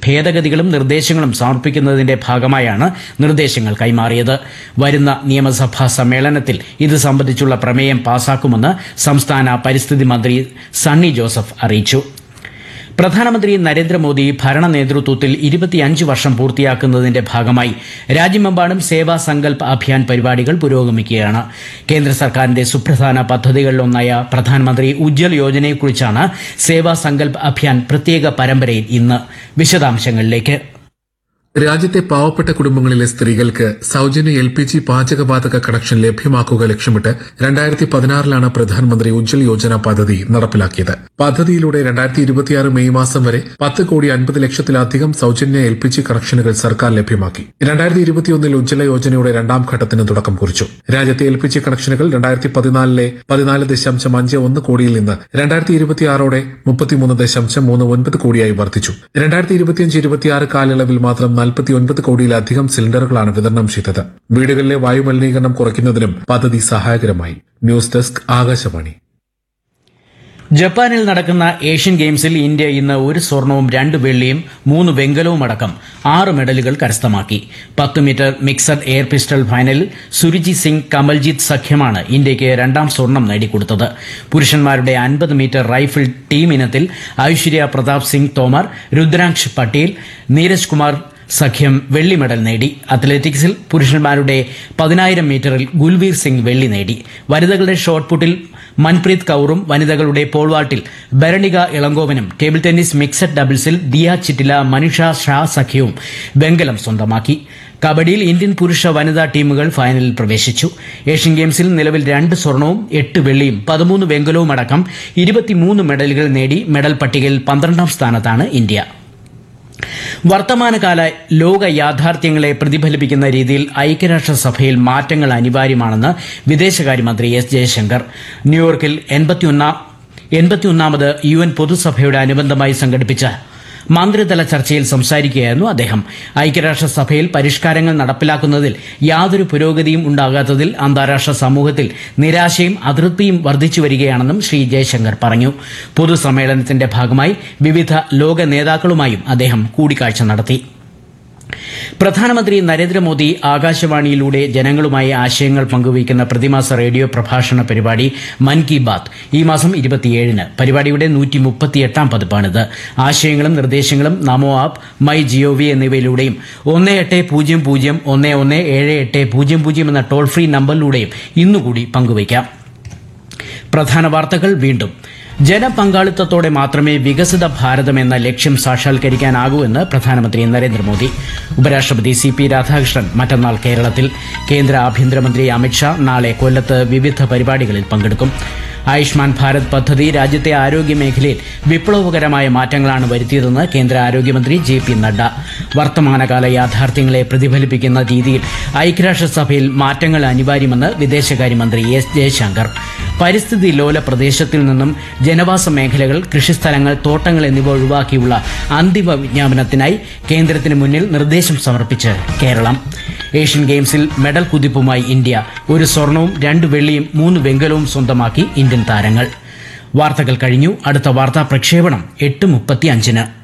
ഭേദഗതികളും നിർദ്ദേശങ്ങളും സമർപ്പിക്കുന്നതിന്റെ ഭാഗമായാണ് നിർദ്ദേശങ്ങൾ കൈമാറിയത് വരുന്ന നിയമസഭാ സമ്മേളനത്തിൽ ഇത് സംബന്ധിച്ചുള്ള പ്രമേയം പാസാക്കുമെന്ന് സംസ്ഥാന പരിസ്ഥിതി മന്ത്രി സണ്ണി ജോസഫ് അറിയിച്ചു പ്രധാനമന്ത്രി നരേന്ദ്രമോദി ഭരണ നേതൃത്വത്തിൽ ഇരുപത്തിയഞ്ച് വർഷം പൂർത്തിയാക്കുന്നതിന്റെ ഭാഗമായി രാജ്യമെമ്പാടും സേവാ സങ്കൽപ് അഭിയാൻ പരിപാടികൾ പുരോഗമിക്കുകയാണ് കേന്ദ്ര സർക്കാരിന്റെ സുപ്രധാന പദ്ധതികളിലൊന്നായ പ്രധാനമന്ത്രി ഉജ്ജൽ യോജനയെക്കുറിച്ചാണ് സേവാ സങ്കൽപ് അഭിയാൻ പ്രത്യേക പരമ്പരയിൽ ഇന്ന് വിശദാംശങ്ങളിലേക്ക് രാജ്യത്തെ പാവപ്പെട്ട കുടുംബങ്ങളിലെ സ്ത്രീകൾക്ക് സൌജന്യ എൽ പി ജി പാചകവാതക കണക്ഷൻ ലഭ്യമാക്കുക ലക്ഷ്യമിട്ട് രണ്ടായിരത്തി പതിനാറിലാണ് പ്രധാനമന്ത്രി ഉജ്ജൽ യോജന പദ്ധതി നടപ്പിലാക്കിയത് പദ്ധതിയിലൂടെ രണ്ടായിരത്തി ഇരുപത്തിയാറ് മെയ് മാസം വരെ പത്ത് കോടി അൻപത് ലക്ഷത്തിലധികം സൌജന്യ എൽ പി ജി കണക്ഷനുകൾ സർക്കാർ ലഭ്യമാക്കി രണ്ടായിരത്തി ഇരുപത്തിയൊന്നിൽ ഉജ്ജ്വല യോജനയുടെ രണ്ടാം ഘട്ടത്തിന് തുടക്കം കുറിച്ചു രാജ്യത്തെ എൽ പി ജി കണക്ഷനുകൾ രണ്ടായിരത്തി പതിനാലിലെ പതിനാല് ദശാംശം അഞ്ച് ഒന്ന് കോടിയിൽ നിന്ന് രണ്ടായിരത്തി ഇരുപത്തിയാറോടെ മുപ്പത്തിമൂന്ന് ദശാംശം മൂന്ന് ഒൻപത് കോടിയായി വർദ്ധിച്ചു രണ്ടായിരത്തി ഇരുപത്തിയഞ്ച് ഇരുപത്തിയാറ് കാലയളവിൽ മാത്രം നാൽപ്പത്തി ഒൻപത് കോടിയിലധികം സിലിണ്ടറുകളാണ് വിതരണം ചെയ്തത് വീടുകളിലെ വായുമലിനീകരണം കുറയ്ക്കുന്നതിനും പദ്ധതി സഹായകരമായി ന്യൂസ് ഡെസ്ക് ആകാശവാണി ജപ്പാനിൽ നടക്കുന്ന ഏഷ്യൻ ഗെയിംസിൽ ഇന്ത്യ ഇന്ന് ഒരു സ്വർണവും രണ്ട് വെള്ളിയും മൂന്ന് വെങ്കലവും അടക്കം ആറ് മെഡലുകൾ കരസ്ഥമാക്കി പത്ത് മീറ്റർ മിക്സഡ് എയർ പിസ്റ്റൾ ഫൈനലിൽ സുരുജി സിംഗ് കമൽജിത്ത് സഖ്യമാണ് ഇന്ത്യയ്ക്ക് രണ്ടാം സ്വർണം നേടിക്കൊടുത്തത് പുരുഷന്മാരുടെ അൻപത് മീറ്റർ റൈഫിൾ ടീം ഇനത്തിൽ ഐശ്വര്യ പ്രതാപ് സിംഗ് തോമർ രുദ്രാംശ് പട്ടേൽ നീരജ് കുമാർ സഖ്യം വെള്ളി മെഡൽ നേടി അത്ലറ്റിക്സിൽ പുരുഷന്മാരുടെ പതിനായിരം മീറ്ററിൽ ഗുൽവീർ സിംഗ് വെള്ളി നേടി വനിതകളുടെ ഷോട്ട് പുട്ടിൽ മൻപ്രീത് കൌറും വനിതകളുടെ പോൾവാൾട്ടിൽ ഭരണിക ഇളങ്കോവനും ടേബിൾ ടെന്നീസ് മിക്സഡ് ഡബിൾസിൽ ദിയ ചിറ്റില മനുഷ ഷാ സഖ്യവും വെങ്കലം സ്വന്തമാക്കി കബഡിയിൽ ഇന്ത്യൻ പുരുഷ വനിതാ ടീമുകൾ ഫൈനലിൽ പ്രവേശിച്ചു ഏഷ്യൻ ഗെയിംസിൽ നിലവിൽ രണ്ട് സ്വർണവും എട്ട് വെള്ളിയും പതിമൂന്ന് വെങ്കലവും അടക്കം ഇരുപത്തിമൂന്ന് മെഡലുകൾ നേടി മെഡൽ പട്ടികയിൽ പന്ത്രണ്ടാം സ്ഥാനത്താണ് ഇന്ത്യ വർത്തമാനകാല ലോക യാഥാർത്ഥ്യങ്ങളെ പ്രതിഫലിപ്പിക്കുന്ന രീതിയിൽ ഐക്യരാഷ്ട്രസഭയിൽ മാറ്റങ്ങൾ അനിവാര്യമാണെന്ന് വിദേശകാര്യമന്ത്രി എസ് ജയശങ്കർ ന്യൂയോർക്കിൽ എൺപത്തിയൊന്നാം എൺപത്തിയൊന്നാമത് യു എൻ പൊതുസഭയുടെ അനുബന്ധമായി സംഘടിപ്പിച്ച മന്ത്രിതല ചർച്ചയിൽ സംസാരിക്കുകയായിരുന്നു അദ്ദേഹം ഐക്യരാഷ്ട്രസഭയിൽ പരിഷ്കാരങ്ങൾ നടപ്പിലാക്കുന്നതിൽ യാതൊരു പുരോഗതിയും ഉണ്ടാകാത്തതിൽ അന്താരാഷ്ട്ര സമൂഹത്തിൽ നിരാശയും അതൃപ്തിയും വർദ്ധിച്ചു വരികയാണെന്നും ശ്രീ ജയശങ്കർ പറഞ്ഞു പൊതുസമ്മേളനത്തിന്റെ ഭാഗമായി വിവിധ ലോക നേതാക്കളുമായും അദ്ദേഹം കൂടിക്കാഴ്ച നടത്തി പ്രധാനമന്ത്രി നരേന്ദ്രമോദി ആകാശവാണിയിലൂടെ ജനങ്ങളുമായി ആശയങ്ങൾ പങ്കുവയ്ക്കുന്ന പ്രതിമാസ റേഡിയോ പ്രഭാഷണ പരിപാടി മൻ കി ബാത്ത് ഈ മാസം ഇരുപത്തിയേഴിന് പരിപാടിയുടെ നൂറ്റി മുപ്പത്തിയെട്ടാം പതിപ്പാണിത് ആശയങ്ങളും നിർദ്ദേശങ്ങളും നമോ ആപ്പ് മൈ ജിഒവി എന്നിവയിലൂടെയും ഒന്ന് എട്ട് പൂജ്യം പൂജ്യം ഒന്ന് ഒന്ന് ഏഴ് എട്ട് പൂജ്യം പൂജ്യം എന്ന ടോൾ ഫ്രീ നമ്പറിലൂടെയും ഇന്നുകൂടി പങ്കുവയ്ക്കാം പ്രധാന വാർത്തകൾ വീണ്ടും ജനപങ്കാളിത്തത്തോടെ മാത്രമേ വികസിത ഭാരതം എന്ന ലക്ഷ്യം സാക്ഷാത്കരിക്കാനാകൂ എന്ന് പ്രധാനമന്ത്രി നരേന്ദ്രമോദി ഉപരാഷ്ട്രപതി സി പി രാധാകൃഷ്ണൻ മറ്റന്നാൾ കേരളത്തിൽ കേന്ദ്ര ആഭ്യന്തരമന്ത്രി അമിത്ഷാ നാളെ കൊല്ലത്ത് വിവിധ പരിപാടികളിൽ പങ്കെടുക്കും ആയുഷ്മാൻ ഭാരത് പദ്ധതി രാജ്യത്തെ ആരോഗ്യ മേഖലയിൽ വിപ്ലവകരമായ മാറ്റങ്ങളാണ് വരുത്തിയതെന്ന് കേന്ദ്ര ആരോഗ്യമന്ത്രി ജെ പി നഡ്ഡ വർത്തമാനകാല യാഥാർത്ഥ്യങ്ങളെ പ്രതിഫലിപ്പിക്കുന്ന രീതിയിൽ ഐക്യരാഷ്ട്രസഭയിൽ മാറ്റങ്ങൾ അനിവാര്യമെന്ന് വിദേശകാര്യമന്ത്രി എസ് ജയശങ്കർ പരിസ്ഥിതി ലോല പ്രദേശത്തിൽ നിന്നും ജനവാസ മേഖലകൾ കൃഷിസ്ഥലങ്ങൾ തോട്ടങ്ങൾ എന്നിവ ഒഴിവാക്കിയുള്ള അന്തിമ വിജ്ഞാപനത്തിനായി കേന്ദ്രത്തിന് മുന്നിൽ നിർദ്ദേശം സമർപ്പിച്ച് കേരളം ഏഷ്യൻ ഗെയിംസിൽ മെഡൽ കുതിപ്പുമായി ഇന്ത്യ ഒരു സ്വർണവും രണ്ട് വെള്ളിയും മൂന്ന് വെങ്കലവും സ്വന്തമാക്കി ഇന്ത്യൻ താരങ്ങൾ വാർത്തകൾ കഴിഞ്ഞു അടുത്ത വാർത്താ പ്രക്ഷേപണം എട്ട് മുപ്പത്തി അഞ്ചിന്